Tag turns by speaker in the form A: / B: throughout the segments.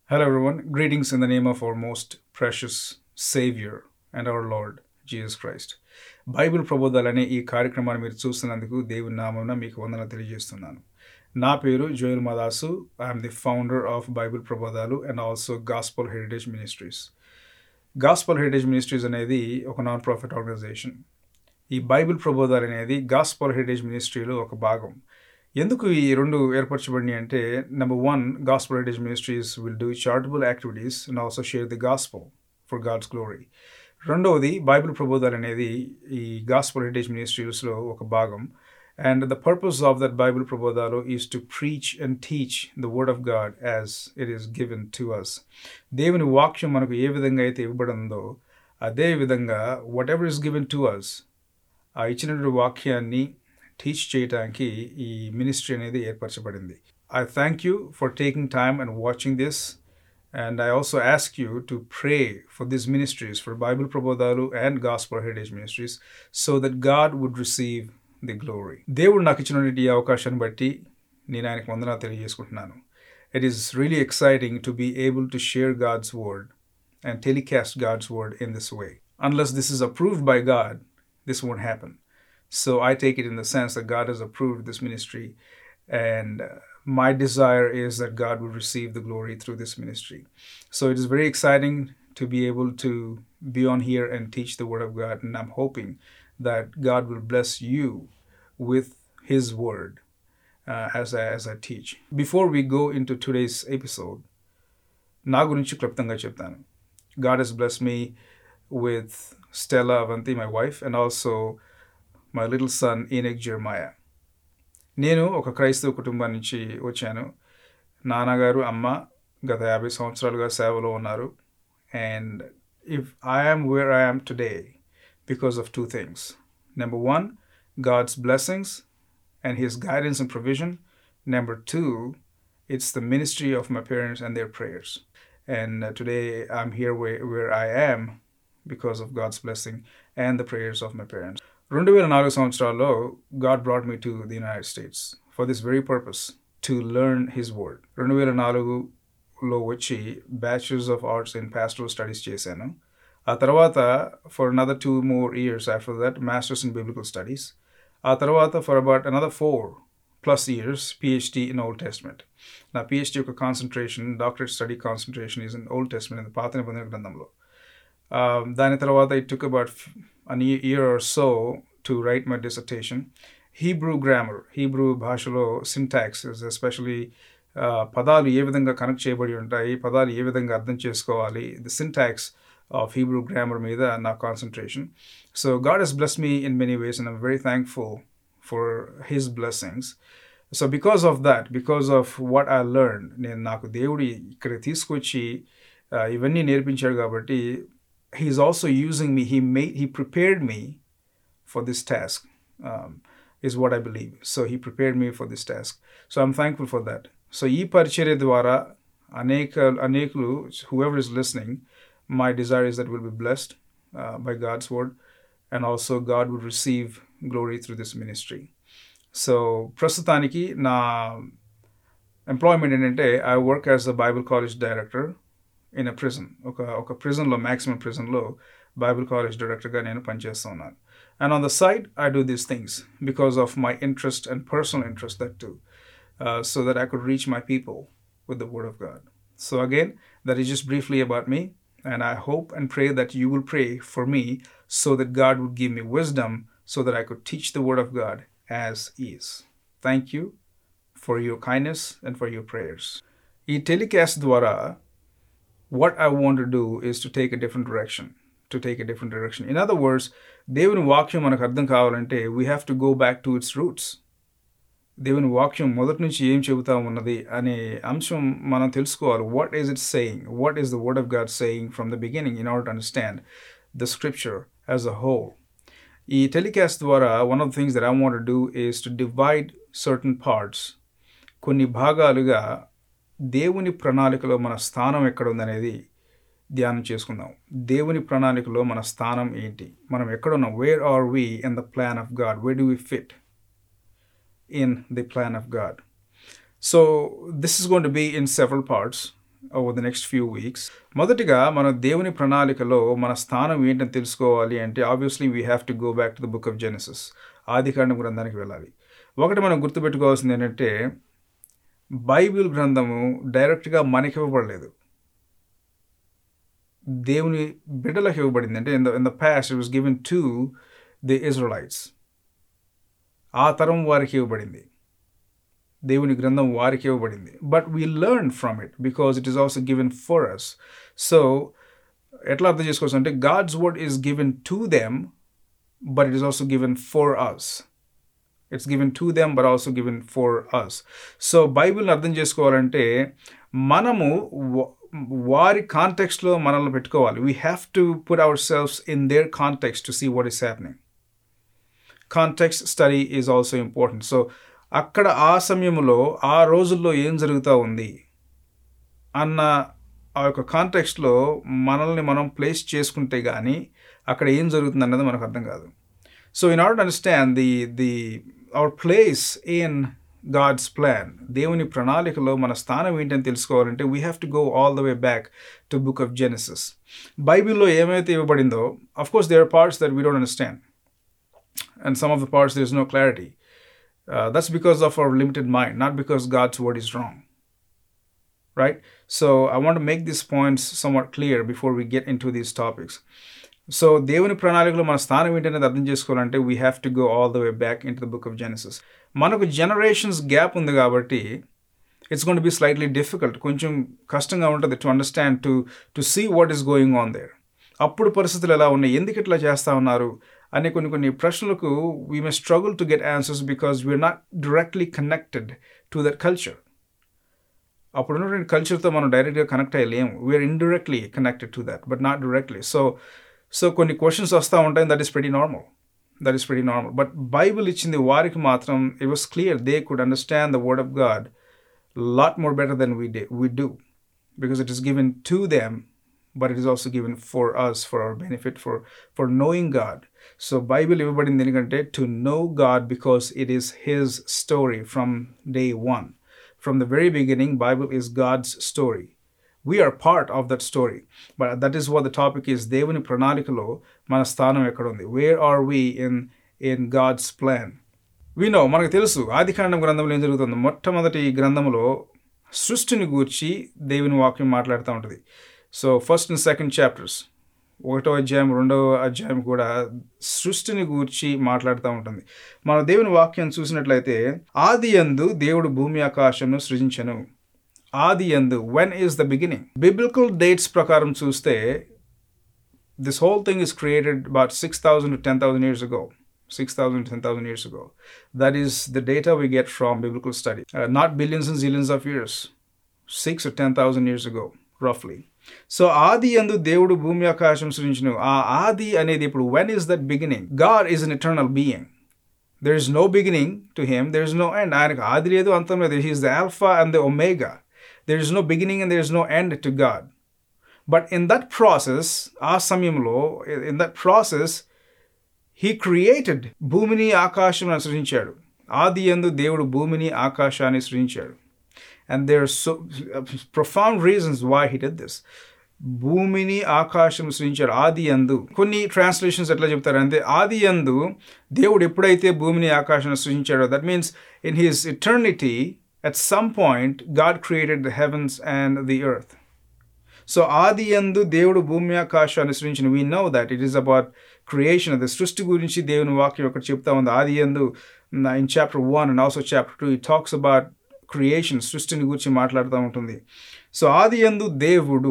A: Hello, everyone. Greetings in the name of our most precious Savior and our Lord Jesus Christ. Bible ప్రబోధాలనే ఈ కార్యక్రమాన్ని మీరు చూస్తున్నందుకు దేవుని నామమున మీకు వందన తెలియజేస్తున్నాను నా పేరు Joel Madasu I'm the founder of Bible ప్రబోధాలు and also gospel heritage ministries gospel heritage ministries అనేది ఒక నాన్ ప్రాఫిట్ ఆర్గనైజేషన్ ఈ బైబిల్ ప్రబోధాలు అనేది గాస్పల్ హెరిటేజ్ మినిస్ట్రీలో ఒక భాగం ఎందుకు ఈ రెండు ఏర్పరచబడినాయి అంటే number one gospel heritage ministries will do charitable activities and also share the gospel for God's glory రెండవది బైబిల్ ప్రబోధాలు అనేది ఈ గాస్పల్ హెరిటేజ్ మినిస్ట్రీస్లో ఒక భాగం and the purpose of that Bible ప్రబోధాలు is to preach and teach the word of God as it is given to us దేవుని వాక్యం మనకు ఏ విధంగా అయితే ఇవ్వబడిందో అదే విధంగా whatever is given to us ఆ ఇచ్చినటువంటి వాక్యాన్ని టీచ్ చేయడానికి ఈ మినిస్ట్రీ అనేది ఏర్పరచబడింది I thank you for taking time and watching this and I also ask you to pray for this ministries for Bible ప్రబోధాలు and gospel heritage ministries so that God would receive the glory దేవుడు నాకు ఇచ్చినటువంటి ఈ అవకాశాన్ని బట్టి నేను ఆయనకు వందనా తెలియజేసుకుంటున్నాను it is really exciting to be able to share God's word and telecast God's word in this way. Unless this is approved by God, this won't happen. So I take it in the sense that God has approved this ministry, and uh, my desire is that God will receive the glory through this ministry. So it is very exciting to be able to be on here and teach the word of God, and I'm hoping that God will bless you with His word uh, as I, as I teach. Before we go into today's episode, నా గురించి క్లుప్తంగా చెప్తాను God has blessed me with Stella Avanti, my wife, and also my little son Enoch Jeremiah. నేను ఒక క్రైస్తవ కుటుంబం నుంచి వచ్చాను నాన్నగారు అమ్మ గత యాభై సంవత్సరాలుగా సేవలో ఉన్నారు and if I'm where I'm today because of two things number one God's blessings and his guidance and provision. Number two, it's the ministry of my parents and their prayers. And uh, today I'm here where, where I am because of God's blessing and the prayers of my parents. రెండు వేల నాలుగు సంవత్సరాల్లో God brought me to the United States for this very purpose to learn his word రెండు వేల నాలుగులో వచ్చి bachelors of arts in pastoral studies చేశాను ఆ తర్వాత for another two more years after that masters in biblical studies ఆ తర్వాత for about another four plus years PhD in Old Testament నా పిహెచ్డి యొక్క concentration doctorate study concentration is in Old Testament పాత నిబంధన గ్రంథంలో దాని తర్వాత it took about an year or so to write my dissertation Hebrew grammar Hebrew భాషలో syntax especially పదాలు ఏ విధంగా కనెక్ట్ చేయబడి ఉంటాయి పదాలు ఏ విధంగా అర్థం చేసుకోవాలి the syntax of Hebrew grammar Meda and our concentration. So God has blessed me in many ways, and I'm very thankful for His blessings. So because of that, because of what I learned, నేను నాకు దేవుడి ఇక్కడ తీసుకొచ్చి ఇవన్నీ నేర్పించాడు కాబట్టి he's also using me he may he prepared me for this task is what I believe so he prepared me for this task so I'm thankful for that so ఈ పరిచర్య ద్వారా అనేక అనేకులు whoever is listening my desire is that we'll be blessed uh, by God's word and also God would receive glory through this ministry. So, ప్రస్తుతానికి నా employment ఏంటంటే I work as a Bible college director in a prison ఒక ఒక ప్రిజన్లో maximum ప్రిజన్లో Bible college డైరెక్టర్గా నేను పనిచేస్తూ ఉన్నాను and on the side I do these things because of my interest and personal interest that to so that I could reach my people with the word of God so again that is just briefly about me and I hope and pray that you will pray for me so that God would give me wisdom so that I could teach the Word of God as is. Thank you for your kindness and for your prayers. ఈ telecast ద్వారా what I want to do is to take a different direction. To take a different direction. In other words, దేవుని వాక్యం మనకు అర్థం కావాలంటే we have to go back to its roots. దేవుని వాక్యం మొదటి నుంచి ఏం చెబుతా ఉన్నది అనే అంశం మనం తెలుసుకోవాలి what is it saying what is the word of God saying from the beginning in order to understand the scripture as a whole ఈ టెలికాస్ట్ ద్వారా one of the things that I want do is to divide certain parts కొన్ని భాగాలుగా దేవుని ప్రణాళికలో మన స్థానం ఎక్కడ ఉందనేది ధ్యానం చేసుకుందాం దేవుని ప్రణాళికలో మన స్థానం ఏంటి మనం ఎక్కడున్నాం where are we in the plan of God where do we fit in the plan of God. So, this is going to be in several parts. Over the next few weeks మొదటిగా మన దేవుని ప్రణాళికలో మన స్థానం ఏంటని తెలుసుకోవాలి అంటే obviously we have to go back to the book of Genesis ఆదికాండం గ్రంథానికి వెళ్ళాలి ఒకటి మనం గుర్తుపెట్టుకోవాల్సింది ఏంటంటే బైబిల్ గ్రంథము డైరెక్ట్గా మనకి ఇవ్వబడలేదు దేవుని బిడ్డలకు ఇవ్వబడింది అంటే in the in the past it was given to the Israelites ఆ తరం వారికి ఇవ్వబడింది దేవుని గ్రంథం వారికి ఇవ్వబడింది but we learn from it because it is also given for us so ఎట్లా అర్థం చేసుకోవచ్చు అంటే God's word is given to them but it is also given for us it's given to them but also given for us so బైబిల్ని అర్థం చేసుకోవాలంటే మనము వారి కాంటెక్స్ట్లో మనల్ని పెట్టుకోవాలి we have to put our selfs in their context to see what is happening context study is also important so అక్కడ ఆ సమయంలో ఆ రోజుల్లో ఏం జరుగుతూ ఉంది అన్న ఆ యొక్క కాంటెక్స్ట్లో మనల్ని మనం ప్లేస్ చేసుకుంటే కానీ అక్కడ ఏం జరుగుతుంది అన్నది మనకు అర్థం కాదు so in order understand the the our place in God's plan దేవుని ప్రణాళికలో మన స్థానం ఏంటని తెలుసుకోవాలంటే we have to go all the way back to book of Genesis బైబిల్లో ఏమైతే ఇవ్వబడిందో of course there are parts that we don't understand and some of the parts there is no clarity Uh, that's because of our limited mind, not because God's word is wrong. Right? So I want to make these points somewhat clear before we get into these topics. So దేవుని ప్రణాళికలో మన స్థానం ఏంటనేది అర్థం చేసుకోవాలంటే we have to go all the way back in to the book of Genesis మనకు generations gap ఉంది కాబట్టి it's gonna gonna slightly difficult కొంచెం కష్టంగా ఉంటుంది to understand to to see what is going on there అప్పుడు పరిస్థితులు ఎలా ఉన్నాయి ఎందుకు ఇట్లా చేస్తూ ఉన్నారు అనే కొన్ని కొన్ని ప్రశ్నలకు we may struggle to get answers because we're not directly connected to that culture అప్పుడు ఉన్నటువంటి కల్చర్తో మనం డైరెక్ట్గా కనెక్ట్ అయ్యలేము we're indirectly connected to that but not directly so so కొన్ని క్వశ్చన్స్ వస్తూ ఉంటాయి that is very normal that is very normal but Bible ఇచ్చింది వారికి మాత్రం it was clear they could understand the word of God lot more better than we day we do because it is given to them but it is also given for us for our benefit for for knowing god so bible ఇవ్వబడింది ఎందుకంటే to know god because it is his story from day one from the very beginning bible is god's story we are part of that story but that is what the topic is దేవుని ప్రణాళికలో మన స్థానం ఎక్కడ ఉంది where are we in in god's plan we know మనకు తెలుసు ఆదికాండం గ్రంథంలో ఏం జరుగుతుంది మొట్టమొదటి గ్రంథంలో సృష్టిని గూర్చి దేవుని వాక్యం మాట్లాడుతూ ఉంటుంది so first and second chapters ఒకటో అధ్యాయం రెండవ అధ్యాయం కూడా సృష్టిని గూర్చి మాట్లాడుతూ ఉంటుంది మన దేవుని వాక్యం చూసినట్లయితే ఆది అందు దేవుడు భూమి ఆకాశంను సృజించను ఆది అందు when is the beginning biblical dates ప్రకారం చూస్తే this whole thing is created about six thousand to ten thousand years ago 6,000 to 10,000 years ago. That is the data we get from biblical study. Uh, not billions and zillions of years, six or 10,000 years ago, roughly. So ఆది అందు దేవుడు భూమి ఆకాశం సృజించును ఆ ఆది అనేది ఇప్పుడు when is that beginning God is an eternal being there is no beginning to him there is no end ఆయనకు ఆది లేదు అంతం లేదు he's the Alpha and the Omega there is no beginning and there is no end to God but in that process ఆ సమయంలో in that process he created భూమిని ఆకాశం సృజించాడు ఆది ఎందు దేవుడు భూమిని ఆకాశాన్ని సృజించాడు and there so profound reasons why he did this భూమిని ఆకాశం సృజించాడు ఆది అందు కొన్ని ట్రాన్స్లేషన్స్ ఎట్లా చెప్తారంటే ఆది అందు దేవుడు ఎప్పుడైతే భూమిని ఆకాశం సృజించాడో that means in his eternity at some point God created the heavens and the earth so ఆది అందు దేవుడు భూమి ఆకాశాన్ని సృజించిన we know that it is about creation అది సృష్టి గురించి దేవుని వాక్యం ఒకటి చెప్తా ఉంది ఆది అందు in chapter one and also chapter two it talks about creation సృష్టిని గురించి మాట్లాడుతూ ఉంటుంది సో ఆది అందు దేవుడు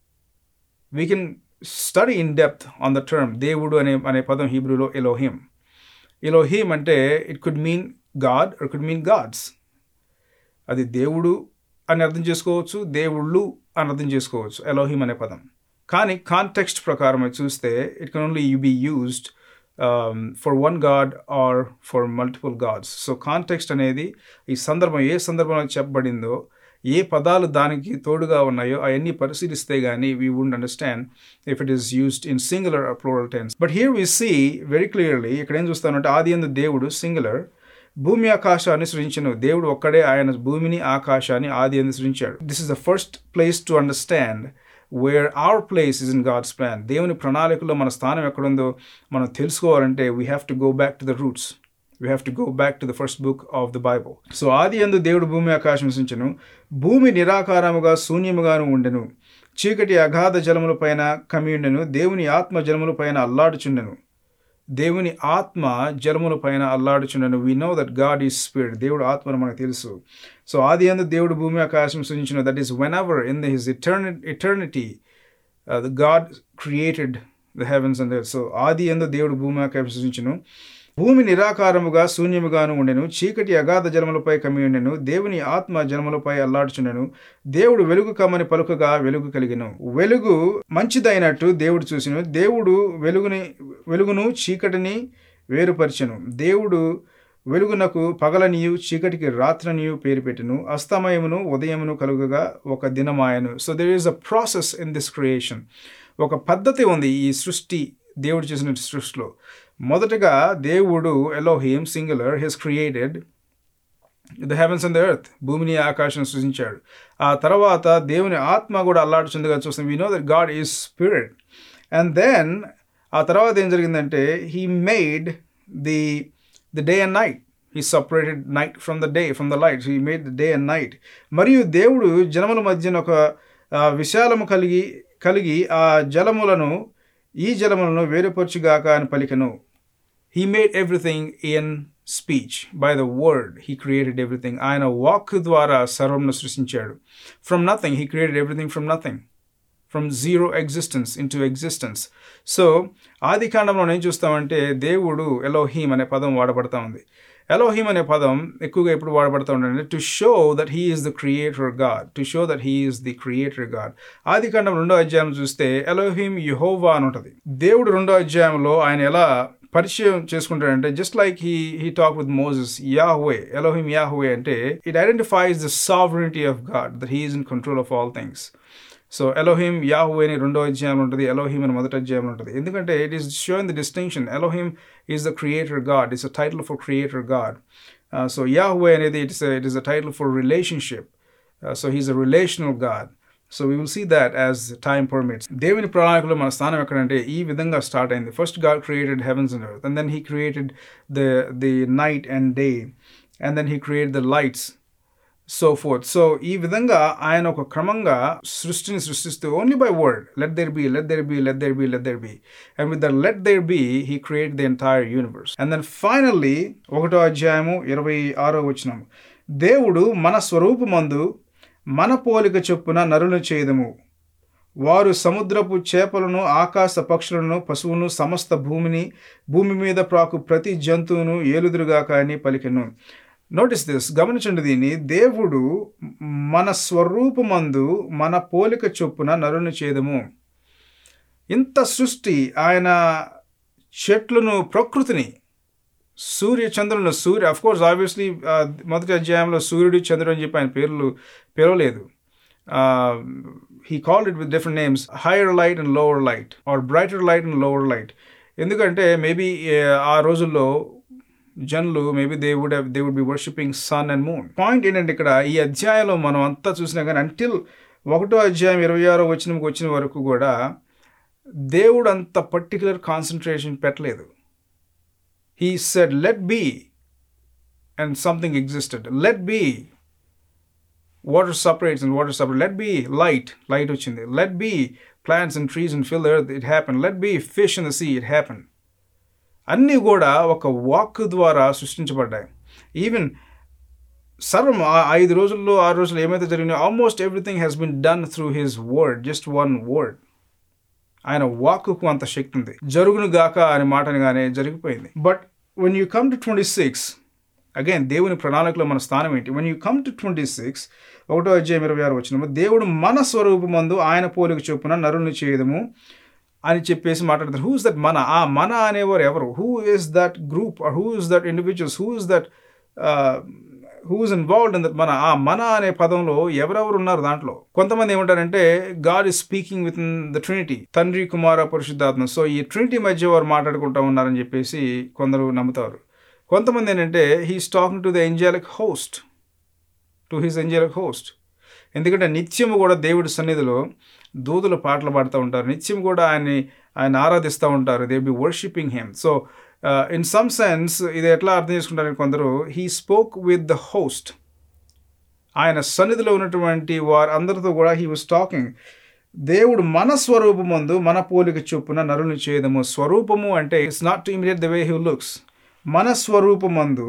A: we can study in depth on the term దేవుడు అనే అనే పదం హీబ్రూలో ఎలోహిమ్ ఎలోహిమ్ అంటే it could mean God it could mean gods అది దేవుడు అని అర్థం చేసుకోవచ్చు దేవుళ్ళు అని అర్థం చేసుకోవచ్చు ఎలోహిమ్ అనే పదం కానీ కాంటెక్స్ట్ ప్రకారం చూస్తే it can only you be used for one God or for multiple gods so context అనేది ఈ సందర్భం ఏ సందర్భంలో చెప్పబడిందో ఏ పదాలు దానికి తోడుగా ఉన్నాయో అవన్నీ పరిశీలిస్తే కానీ we would understand if it is used in singular plural tense but here we see very clearly ఇక్కడ ఏం చూస్తానంటే ఆది ఎందు దేవుడు సింగులర్ భూమి ఆకాశాన్ని సృజించను దేవుడు ఒక్కడే ఆయన భూమిని ఆకాశాన్ని ఆది అని సృజించాడు this is the first place to understand where our place is in God's plan దేవుని ప్రణాళికలో మన స్థానం ఎక్కడుందో మనం తెలుసుకోవాలంటే we have to go back to the roots we have to go back to the first book of the Bible so ఆది ఎందు దేవుడు భూమి ఆకాశం సృష్టించను భూమి నిరాకారముగా శూన్యముగాను ఉండెను చీకటి అగాధ జలముల పైన కమియుండెను దేవుని ఆత్మ జలముల పైన అల్లాడుచుండెను దేవుని ఆత్మ జలముల పైన అల్లాడుచుండెను we know that God is spirit దేవుడు ఆత్మను మనకు తెలుసు సో ఆది అందు దేవుడు భూమి ఆకాశం సృజించిన that is when ever in the his ఇటర్ని eternity the God created the heavens and so ఆది ఎందు దేవుడు భూమి ఆకాశం సృజించును భూమి నిరాకారముగా శూన్యముగాను ఉండెను చీకటి అగాధ జలములపై కమ్మి ఉండెను దేవుని ఆత్మ జలములపై అల్లాడుచుండెను దేవుడు వెలుగు కమ్మని పలుకగా వెలుగు కలిగెను వెలుగు మంచిదైనట్టు దేవుడు చూసిను దేవుడు వెలుగుని వెలుగును చీకటిని వేరుపరిచెను దేవుడు వెలుగునకు పగలనియు చీకటికి రాత్రనియు పేరు పెట్టెను అస్తమయమును ఉదయమును కలుగగా ఒక దినమాయను so there is a process in this creation ఒక పద్ధతి ఉంది ఈ సృష్టి దేవుడు చేసిన సృష్టిలో మొదటగా దేవుడు Elohim singular his created the heavens and the earth భూమిని ఆకాశం సృజించాడు ఆ తర్వాత దేవుని ఆత్మ కూడా అల్లాడుచుందిగా చూస్తాం we know that God is spirit and then ఆ తర్వాత ఏం జరిగిందంటే he made the the day and night he separated night from the day from the light he made the day and night మరియు దేవుడు జనముల మధ్యన ఒక విశాలము కలిగి కలిగి ఆ జలములను ఈ జలములను వేరుపరచుగాక అని పలికను he made everything in speech by the word he created everything ఆయన వాక్ ద్వారా సర్వంను సృష్టించాడు from nothing he created everything from nothing from zero existence into existence so ఆది కాండంలో ఏం చూస్తామంటే దేవుడు ఎలోహీమ్ అనే పదం వాడబడతా ఉంది ఎలోహీమ్ అనే పదం ఎక్కువగా ఎప్పుడు వాడబడతా ఉండండి to show that he is the creator God to show that he is the creator God ఆది కాండం రెండో అధ్యాయం చూస్తే ఎలోహీమ్ యుహోవా అని ఉంటుంది దేవుడు రెండో అధ్యాయంలో ఆయన ఎలా పరిచయం చేసుకుంటాడంటే just like he he talk with Moses Yahweh Elohim Yahweh అంటే it identifies the sovereignty of God that he is in control of all things so Elohim Yahu అని రెండో అధ్యాయంలో ఉంటుంది ఎలోహిమ్ అని మొదటి అధ్యాయంలో ఉంటుంది ఎందుకంటే it is showing the distinction Elohim is the creator God it's a title for creator God so Yahu అనేది it's it is a title for relationship so he's a relational God so we will see that as time permits దేవుని ప్రణాళికలో మన స్థానం ఎక్కడంటే ఈ విధంగా start అయింది first God created heavens and earth and then he created the the night and day and then he create the lights so fourth so ఈ విధంగా ఆయన ఒక క్రమంగా సృష్టిని సృష్టిస్తూ only by word let there be let there be let there be let there be and with the let there be he create the entire universe and then finally ఒకటో అధ్యాయము ఇరవై ఆరో వచ్చినాము దేవుడు మన స్వరూపమందు మన పోలిక చొప్పున నరులు చేయదము వారు సముద్రపు చేపలను ఆకాశ పక్షులను పశువును సమస్త భూమిని భూమి మీద ప్రాకు ప్రతి జంతువును ఏలుదురుగాక అని పలికెను నోటీస్ దిస్ గమనించండి దీన్ని దేవుడు మన స్వరూపమందు మన పోలిక చొప్పున నరుని చేదము ఇంత సృష్టి ఆయన చెట్లను ప్రకృతిని సూర్య చంద్రులను సూర్య అఫ్ కోర్స్ ఆబ్వియస్లీ మొదటి అధ్యాయంలో సూర్యుడు చంద్రుడు అని చెప్పి ఆయన పేర్లు పిలవలేదు he called it with different names higher light and lower light or brighter light and lower light ఎందుకంటే మేబీ ఆ రోజుల్లో జనులు maybe they would they would be worshipping sun and moon point ఏంటంటే ఇక్కడ ఈ అధ్యాయంలో మనం అంతా చూసినా కానీ అంటిల్ ఒకటో అధ్యాయం ఇరవై ఆరో వచ్చిన వచ్చిన వరకు కూడా దేవుడు అంత పర్టికులర్ కాన్సన్ట్రేషన్ పెట్టలేదు he said let be and something existed let be water separates and water separate let be light light వచ్చింది let be plants and trees and fill earth it happen let be fish in the sea it happen అన్నీ కూడా ఒక walk ద్వారా సృష్టించబడ్డాయి even సర్వం ఆ ఐదు రోజుల్లో ఆరు రోజులు ఏమైతే జరిగినాయో almost everything has been done through his word just one word ఆయన వాక్కు అంత శక్తి ఉంది జరుగును గాక అనే మాటనిగానే జరిగిపోయింది but when you come to twenty six again దేవుని ప్రణాళికలో మన స్థానం ఏంటి when you come to twenty six ఒకటో అధ్యాయం ఇరవై ఆరు వచ్చినప్పుడు దేవుడు మన స్వరూపమందు ఆయన పోలిక చొప్పున నరుని చేయదము అని చెప్పేసి మాట్లాడతారు హూ ఇస్ దట్ మన ఆ మన అనేవారు ఎవరు who is that group or who is that individuals who is that who is involved in that మన ఆ మన అనే పదంలో ఎవరెవరు ఉన్నారు దాంట్లో కొంతమంది ఏమంటారంటే God is speaking with in the Trinity తండ్రి కుమార పరిశుద్ధాత్మ సో ఈ ట్రినిటీ మధ్య వారు మాట్లాడుకుంటా ఉన్నారని చెప్పేసి కొందరు నమ్ముతారు కొంతమంది ఏంటంటే he's talking to the angelic host to his angelic host ఎందుకంటే నిత్యము కూడా దేవుడి సన్నిధిలో దూదుల పాటలు పాడుతూ ఉంటారు నిత్యం కూడా ఆయన్ని ఆయన ఆరాధిస్తూ ఉంటారు they be worshipping him so in some sense ఇది ఎట్లా అర్థం చేసుకుంటారని కొందరు he spoke with the host ఆయన సన్నిధిలో ఉన్నటువంటి వారు అందరితో కూడా హీ వాస్ టాకింగ్ దేవుడు మన స్వరూపమందు మన పోలిక చొప్పున నరుని చేయదము స్వరూపము అంటే it's not to immediate the way he looks మన స్వరూపమందు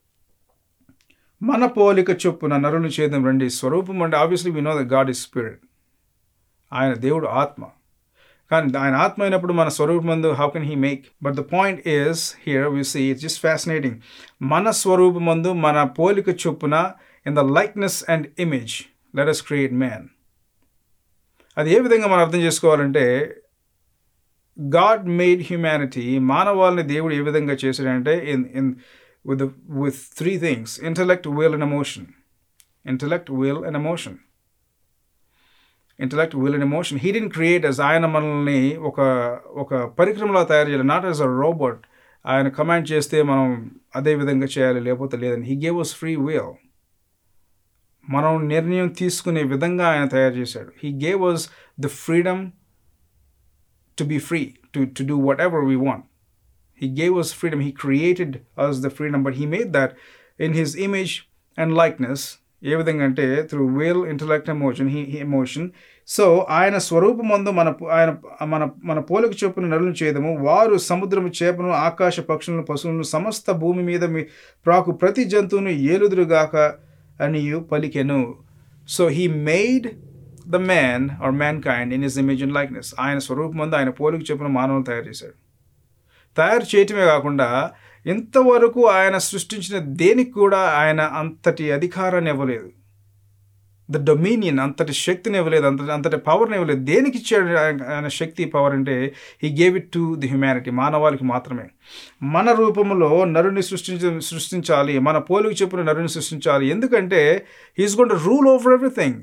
A: మన పోలిక చొప్పున నరుని చేయదం రండి స్వరూపం అంటే obviously we know the God is spirit ఆయన దేవుడు ఆత్మ కానీ ఆయన ఆత్మ అయినప్పుడు మన స్వరూపమందు how can he make but the point is here we see it's just fascinating మన స్వరూపమందు మన పోలిక చొప్పున in the likeness and image let us create man అది ఏ విధంగా మనం అర్థం చేసుకోవాలంటే గాడ్ మేడ్ హ్యుమానిటీ మానవాళ్ళని దేవుడు ఏ విధంగా చేశాడంటే in in with with three things intellect will and emotion intellect will and emotion intellect will and emotion he didn't create us ఆయన మనల్ని ఒక ఒక పరిక్రమలో తయారు చేయాలి నాట్ యాజ్ అ రోబోట్ ఆయన కమాండ్ చేస్తే మనం అదే విధంగా చేయాలి లేకపోతే లేదని he gave us free will మనం నిర్ణయం తీసుకునే విధంగా ఆయన తయారు చేశాడు he gave us the freedom to be free to to do what ever we want he gave us freedom he created us the freedom but he made that in his image and likeness ఏ విధంగా అంటే through will intellect emotion he emotion so ఆయన స్వరూపమందు మన ఆయన మన మన పోలిక చొప్పున నరులను చేయదము వారు సముద్రము చేపను ఆకాశ పక్షులను పశువులను సమస్త భూమి మీద మీ ప్రాకు ప్రతి జంతువును ఏలుదురుగాక అనియు పలికెను so he made the man or mankind in his image and likeness ఆయన స్వరూపమందు ఆయన పోలిక చొప్పున మానవులు తయారు చేశాడు తయారు చేయటమే కాకుండా ఇంతవరకు ఆయన సృష్టించిన దేనికి కూడా ఆయన అంతటి అధికారాన్ని ఇవ్వలేదు ద డొమినియన్ అంతటి శక్తిని ఇవ్వలేదు అంతటి అంతటి పవర్ని ఇవ్వలేదు దేనికి ఇచ్చాడు ఆయన శక్తి పవర్ అంటే he gave it to the humanity మానవాళికి మాత్రమే మన రూపంలో నరుని సృష్టించ సృష్టించాలి మన పోలికి చెప్పిన నరుని సృష్టించాలి ఎందుకంటే he's gone to rule over everything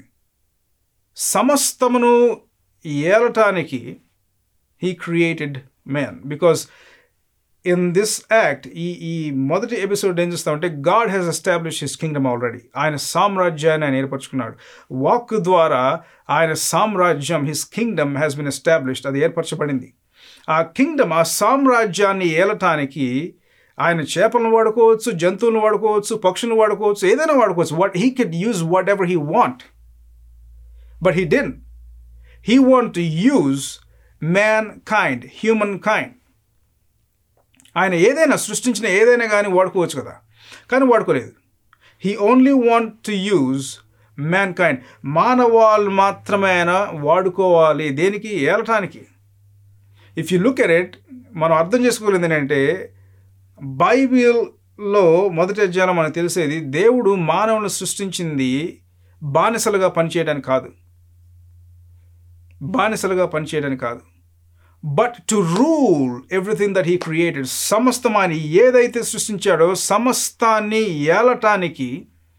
A: సమస్తమును ఏలటానికి he created man because in this act ఈ ఈ మొదటి ఎపిసోడ్ ఏం చేస్తామంటే God has establish his kingdom already ఆయన సామ్రాజ్యాన్ని ఆయన ఏర్పరచుకున్నాడు వాక్ ద్వారా ఆయన సామ్రాజ్యం his kingdom has been established అది ఏర్పరచబడింది ఆ కింగ్డమ్ ఆ సామ్రాజ్యాన్ని ఏలటానికి ఆయన చేపలను వాడుకోవచ్చు జంతువులను వాడుకోవచ్చు పక్షులను వాడుకోవచ్చు ఏదైనా వాడుకోవచ్చు what he could use what ever he want but he then he want to use man kind human kind ఆయన ఏదైనా సృష్టించిన ఏదైనా కానీ వాడుకోవచ్చు కదా కానీ వాడుకోలేదు he only want to use man kind మానవాళ్ళు మాత్రమే ఆయన వాడుకోవాలి దేనికి ఏలటానికి if you look at it మనం అర్థం చేసుకోలేదు ఏంటంటే బైబిల్లో మొదటి అధ్యాయంలో మనకు తెలిసేది దేవుడు మానవులను సృష్టించింది బానిసలుగా పనిచేయడానికి కాదు బానిసలుగా పనిచేయడానికి కాదు but to rule everything that he created సమస్తమాన్ని ఏదైతే సృష్టించాడో సమస్తాన్ని ఏలటానికి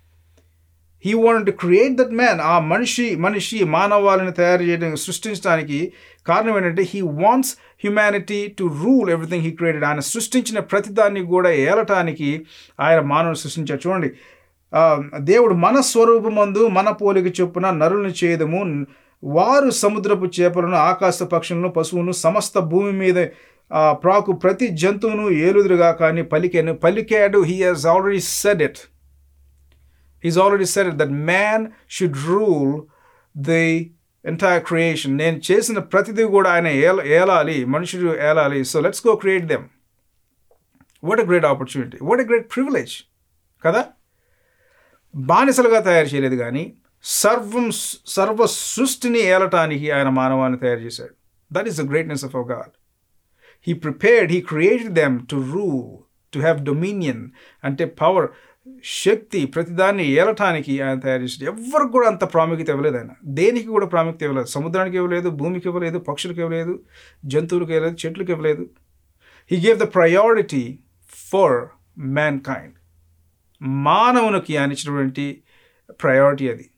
A: he want to create that man ఆ మనిషి మనిషి మానవాళిని తయారు చేయడానికి సృష్టించడానికి కారణం ఏంటంటే he wants humanity to rule everything he created ఆయన సృష్టించిన ప్రతిదాన్ని కూడా ఏలటానికి ఆయన మానవుని సృష్టించారు చూడండి దేవుడు మన స్వరూపమందు మన పోలిక చొప్పున నరులను చేయదము వారు సముద్రపు చేపలను ఆకాశ పక్షులను పశువును సమస్త భూమి మీద ప్రాకు ప్రతి జంతువును ఏలుదురుగా కానీ పలికాను పలికాడు he has already said it he's already said it that man should rule the entire creation నేను చేసిన ప్రతిదీ కూడా ఆయన ఏల ఏలాలి మనుషుడు ఏలాలి so let's go create them what a great opportunity what a great privilege కదా బానిసలుగా తయారు చేయలేదు కానీ సర్వం సర్వ సృష్టిని ఏలటానికి ఆయన మానవాన్ని తయారు చేశాడు that is the greatness of our God he prepared he created them to rule to have dominion అంటే పవర్ శక్తి ప్రతిదాన్ని ఏలటానికి ఆయన తయారు చేసాడు ఎవరికి కూడా అంత ప్రాముఖ్యత ఇవ్వలేదు ఆయన దేనికి కూడా ప్రాముఖ్యత ఇవ్వలేదు సముద్రానికి ఇవ్వలేదు భూమికి ఇవ్వలేదు పక్షులకు ఇవ్వలేదు జంతువులకు ఇవ్వలేదు చెట్లకు ఇవ్వలేదు he gave the priority for man kind మానవునికి ఆయన ఇచ్చినటువంటి ప్రయారిటీ అది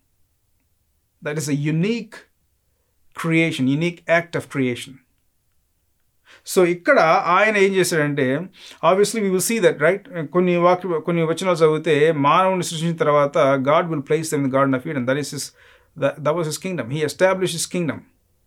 A: that is a unique creation unique act of creation so ఇక్కడ ఆయన ఏం చేశాడంటే obviously we will see that right కొన్ని వాక్య కొన్ని వచనాలు చదివితే మానవుని సృష్టించిన తర్వాత God will place them the garden of Eden that is his that was his kingdom he establish his kingdom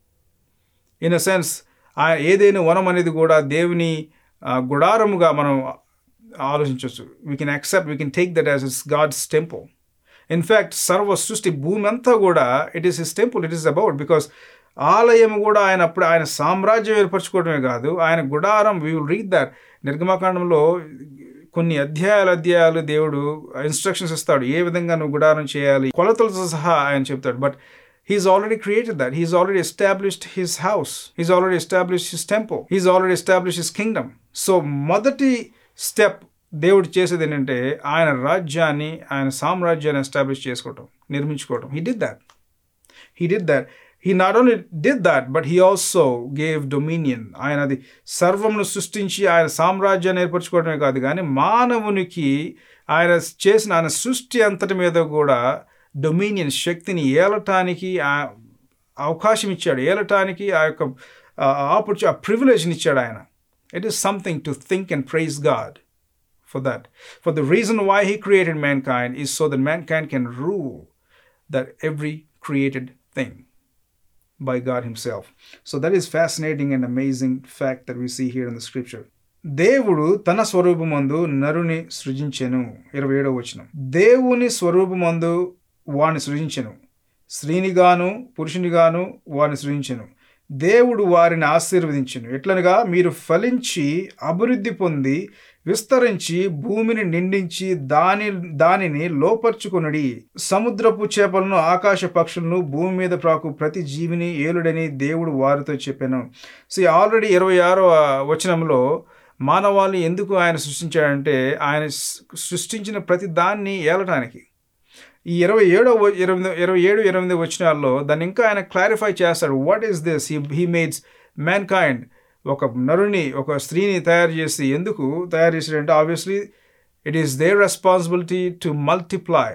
A: in a sense ఏదైనా వనం అనేది కూడా దేవుని ఆ, గుడారముగా మనం ఆలోచించవచ్చు we can accept we can take that as is God's temple in fact సర్వ సృష్టి భూమి అంతా కూడా it is his temple it is about because ఆలయం కూడా ఆయన అప్పుడు ఆయన సామ్రాజ్యం ఏర్పరచుకోవడమే కాదు ఆయన గుడారం వీ విల్ రీడ్ దట్ నిర్గమకాండంలో కొన్ని అధ్యాయాలు అధ్యాయాలు దేవుడు ఇన్స్ట్రక్షన్స్ ఇస్తాడు ఏ విధంగా నువ్వు గుడారం చేయాలి కొలతలతో సహా ఆయన చెప్తాడు but he is already created that he is already established his house he's already established his temple he's already establish his kingdom so మొదటి స్టెప్ దేవుడు చేసేది ఏంటంటే ఆయన రాజ్యాన్ని ఆయన సామ్రాజ్యాన్ని ఎస్టాబ్లిష్ చేసుకోవటం నిర్మించుకోవటం he did that he did that he not only did that but he also gave dominion ఆయన అది సర్వమును సృష్టించి ఆయన సామ్రాజ్యాన్ని ఏర్పరచుకోవడమే కాదు కానీ మానవునికి ఆయన చేసిన ఆయన సృష్టి అంతటి మీద కూడా డొమినియన్ శక్తిని ఏలటానికి ఆ- అవకాశం ఇచ్చాడు ఏలటానికి ఆ యొక్క ఆపర్చు ఆ ప్రివిలేజ్ని ఇచ్చాడు ఆయన it is something to think and praise God for that. For the reason why he created mankind is so that mankind can rule that every created thing by God himself. So that is fascinating and amazing fact that we see here in the scripture. దేవుడు తన స్వరూపమందు నరుని సృజించెను ఇరవై ఏడవ వచనం దేవుని స్వరూపమందు వాణ్ణి సృజించెను స్త్రీనిగాను పురుషునిగాను వారిని సృజించెను దేవుడు వారిని ఆశీర్వదించెను ఎట్లనగా మీరు ఫలించి అభివృద్ధి పొంది విస్తరించి భూమిని నిండించి దాని దానిని లోపర్చుకొనుడి సముద్రపు చేపలను ఆకాశ పక్షులను భూమి మీద ప్రాకు ప్రతి జీవిని ఏలుడని దేవుడు వారితో చెప్పాను సి ఆల్రెడీ ఇరవై ఆరవ వచనంలో మానవాళి ఎందుకు ఆయన సృష్టించాడంటే ఆయన సృష్టించిన ప్రతి దాన్ని ఏలటానికి ఈ ఇరవై ఏడో ఇరవై ఇరవై ఏడు ఎనిమిది వచనాల్లో దాన్ని ఇంకా ఆయన క్లారిఫై చేస్తాడు what is this he he made mankind ఒక నరుని ఒక స్త్రీని తయారు చేసి ఎందుకు తయారు చేసాడంటే obviously it is their responsibility to multiply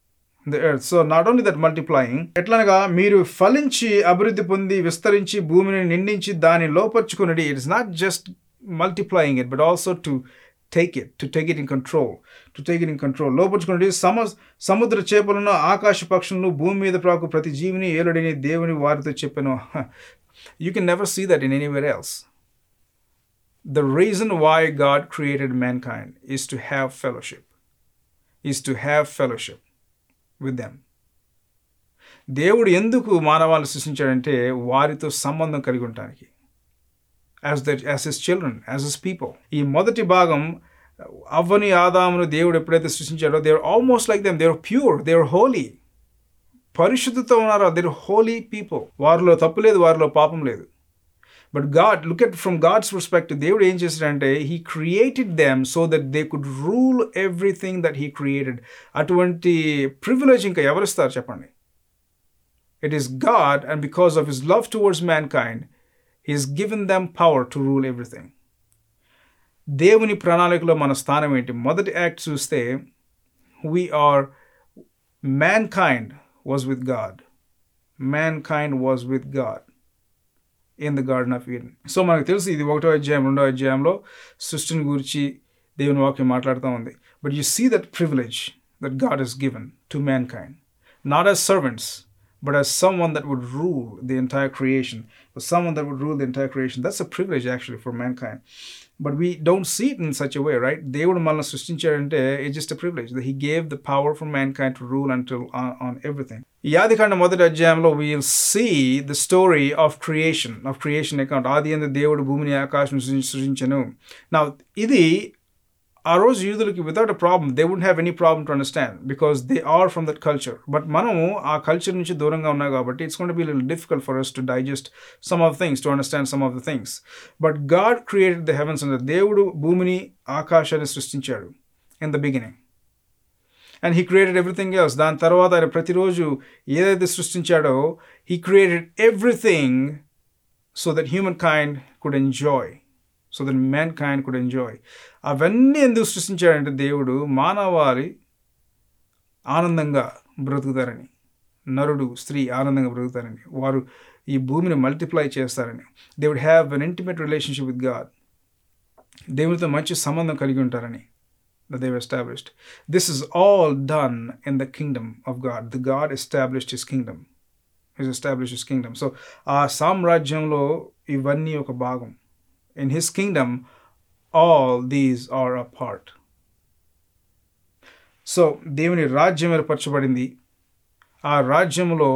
A: the earth so not only that multiplying ఎట్లనగా మీరు ఫలించి అభివృద్ధి పొంది విస్తరించి భూమిని నిండించి దాన్ని లోపర్చుకున్నది it is not just multiplying it but also to take it to take it in control to take it in control లోపర్చుకున్నది సమ సముద్ర చేపలను ఆకాశ పక్షులను భూమి మీద ప్రాకు ప్రతి జీవిని ఏలుడని దేవుని వారితో చెప్పాను you can never see that in anywhere else the reason why God created mankind is to have fellowship, is to have fellowship with them. దేవుడు ఎందుకు మానవాళిని సృష్టించాడంటే వారితో సంబంధం కలిగి ఉండటానికి as that as his children as his people ఈ మొదటి భాగం అవ్వని ఆదామును దేవుడు ఎప్పుడైతే సృష్టించాడో they were almost like them they were pure they were holy పరిశుద్ధత ఉన్నారో దేర్ హోలీ పీపుల్ వారిలో తప్పు లేదు వారిలో పాపం లేదు but God look at from God's perspective దేవుడు ఏం చేశాడంటే he created them so that they could rule everything that he created అటువంటి ప్రివిలేజ్ ఇంకా ఎవరిస్తారు చెప్పండి it is God and because of his love towards mankind he's given them power to rule everything దేవుని ప్రణాళికలో మన స్థానం ఏంటి మొదటి యాక్ట్ చూస్తే we are mankind was with God mankind was with God in the garden of Eden so మనకు తెలుసు ఇది ఒకటో అధ్యాయం రెండో అధ్యాయంలో సృష్టిని గురించి దేవుని వాక్యం మాట్లాడుతూ ఉంది but you see that privilege that God is given to mankind not as servants but as someone that would rule the entire creation, or someone that would rule the entire creation. That's a privilege actually for mankind. But we don't see it in such a way, right? దేవుడు మనల్ని సృష్టించాడంటే it's just a privilege he gave the power for man mankind to rule until on everything ఈ ఆదికాండ మొదటి అధ్యాయంలో we'll see the story of creation of creation account ఆది ఎందు దేవుడు భూమిని ఆకాశం సృజించను నా ఇది ఆ రోజు యూదులకి without a problem they would have any problem to understand because they are from that culture but మనము ఆ కల్చర్ నుంచి దూరంగా ఉన్నాం కాబట్టి ఇట్స్ గోన్ బి లిల్ difficult for us to digest some of things to understand some of the things but God created the heavens and దేవుడు భూమిని ఆకాశాన్ని సృష్టించాడు in the beginning and he created everything else దాని తర్వాత ఆయన ప్రతిరోజు ఏదైతే సృష్టించాడో he created everything so that humankind could enjoy so that mankind could enjoy అవన్నీ ఎందుకు సృష్టించాడంటే దేవుడు మానవాళి ఆనందంగా బ్రతుకుతారని నరుడు స్త్రీ ఆనందంగా బ్రతుకుతారని వారు ఈ భూమిని మల్టిప్లై చేస్తారని they would have an intimate relationship with God దేవునితో మంచి సంబంధం కలిగి ఉంటారని that they've established. This is all done in the kingdom of God. The God established his kingdom. He's established his kingdom. So ఆ సామ్రాజ్యంలో ఇవన్నీ ఒక భాగం in his kingdom all these are a part so దేవుని రాజ్యం ఏర్పరచబడింది ఆ రాజ్యంలో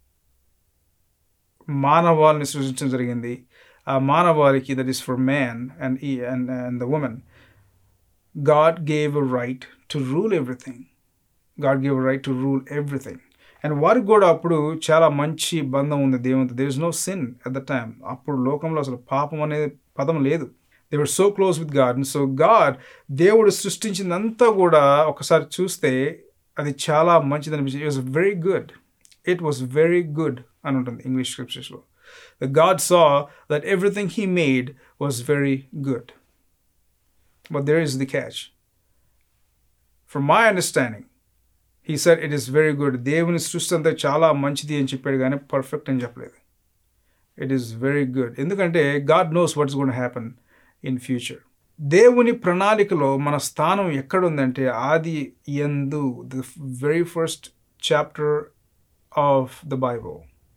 A: మానవాళిని సృష్టించడం జరిగింది ఆ మానవాళికి that is for man and ఈ and and the women God gave a right to rule everything. God gave a right to rule everything. And వారికి కూడా అప్పుడు చాలా మంచి బంధం ఉంది దేవునితో there is no sin at the time అప్పుడు లోకంలో అసలు పాపం అనే పదం లేదు they were so close with God so God దేవుడు సృష్టించిందంతా కూడా ఒకసారి చూస్తే అది చాలా మంచిది అనిపించింది it was very good it was very good అని ఉంటుంది ఇంగ్లీష్ స్క్రిప్చర్స్లో the God saw that everything he made was very good But there is the catch. From my understanding, he said it is very good. దేవుని సృష్టి అంతా చాలా మంచిది అని చెప్పాడు కానీ పర్ఫెక్ట్ అని చెప్పలేదు ఇట్ ఈస్ వెరీ గుడ్ ఎందుకంటే God knows what's gonna happen in future దేవుని ప్రణాళికలో మన స్థానం ఎక్కడుందంటే ఆది ఎందు the very first chapter of the Bible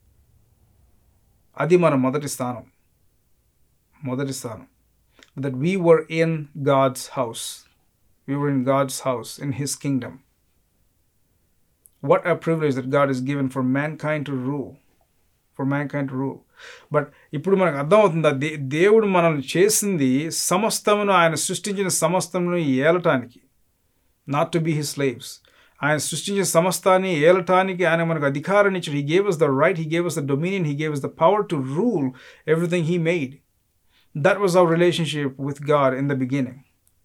A: అది మన మొదటి స్థానం మొదటి స్థానం that we were in God's house. We were in God's house, in His kingdom. What a privilege that God has given for mankind to rule. For mankind to rule. But ఇప్పుడు మనకు అర్థమవుతుంది they దేవుడు మనల్ని చేసింది సమస్తమును ఆయన సృష్టించిన సమస్తమును ఏలటానికి not to be his slaves ఆయన సృష్టించిన సమస్తాన్ని ఏలటానికి ఆయన మనకు అధికారాన్ని ఇచ్చాడు he gave us the right he gave us the dominion he gave us the power to rule everything he made that was our relationship with God in the beginning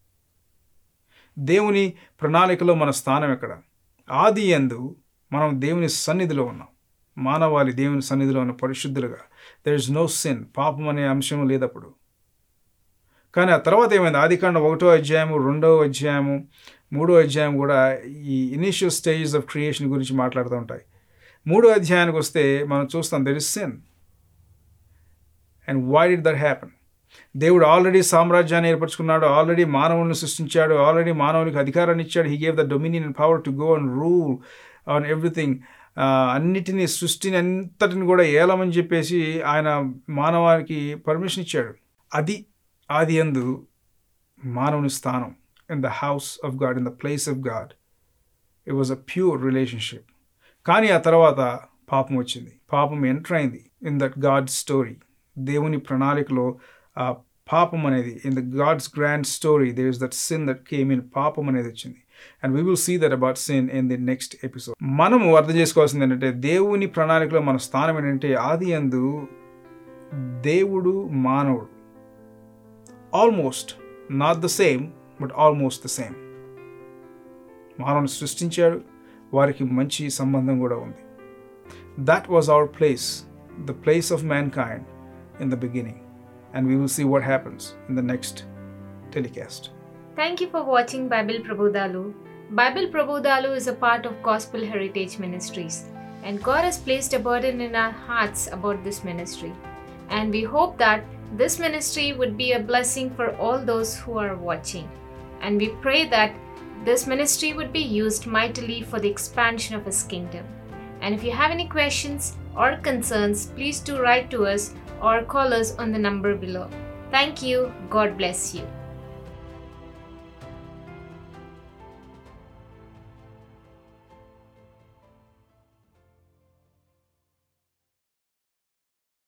A: దేవుని ప్రణాళికలో మన స్థానం ఎక్కడ ఆది ఎందు మనం దేవుని సన్నిధిలో ఉన్నాం మానవాళి దేవుని సన్నిధిలో ఉన్న పరిశుద్ధులుగా దెర్ ఇస్ నో సిన్ పాపం అనే అంశం లేదప్పుడు కానీ ఆ తర్వాత ఏమైంది ఆదికాండ ఒకటో అధ్యాయము రెండో అధ్యాయము మూడో అధ్యాయం కూడా ఈ ఇనిషియల్ స్టేజెస్ ఆఫ్ క్రియేషన్ గురించి మాట్లాడుతూ ఉంటాయి మూడో అధ్యాయానికి వస్తే మనం చూస్తాం there is sin and why did that happen దేవుడు ఆల్రెడీ సామ్రాజ్యాన్ని ఏర్పరచుకున్నాడు ఆల్రెడీ మానవులను సృష్టించాడు ఆల్రెడీ మానవునికి అధికారాన్ని ఇచ్చాడు he gave the dominion and power to go and rule on everything అన్నిటినీ సృష్టిని అంతటిని కూడా ఏలమని చెప్పేసి ఆయన మానవానికి పర్మిషన్ ఇచ్చాడు అది ఆది అందు మానవుని స్థానం in the house of God in the place of God it was a pure relationship కానీ ఆ తర్వాత పాపం వచ్చింది పాపం ఎంటర్ అయింది ఇన్ దట్ గాడ్ స్టోరీ దేవుని ప్రణాళికలో ఆ పాపం అనేది in the God's grand story there is that sin that came in పాపం అనేది వచ్చింది and we will see that about sin in the next episode మనము అర్థం చేసుకోవాల్సింది ఏంటంటే దేవుని ప్రణాళికలో మన స్థానం ఏంటంటే ఆది అందు దేవుడు మానవుడు almost not the same but almost the same మానవుని సృష్టించాడు వారికి మంచి సంబంధం కూడా ఉంది that was our place the place of mankind in the beginning and we will see what happens in the next telecast.
B: Thank you for watching Bible Prabodhalu. Bible Prabodhalu is a part of Gospel Heritage Ministries, and God has placed a burden in our hearts about this ministry. And we hope that this ministry would be a blessing for all those who are watching. And we pray that this ministry would be used mightily for the expansion of His kingdom. And if you have any questions or concerns, please do write to us or call us on the number below. Thank you. God bless you.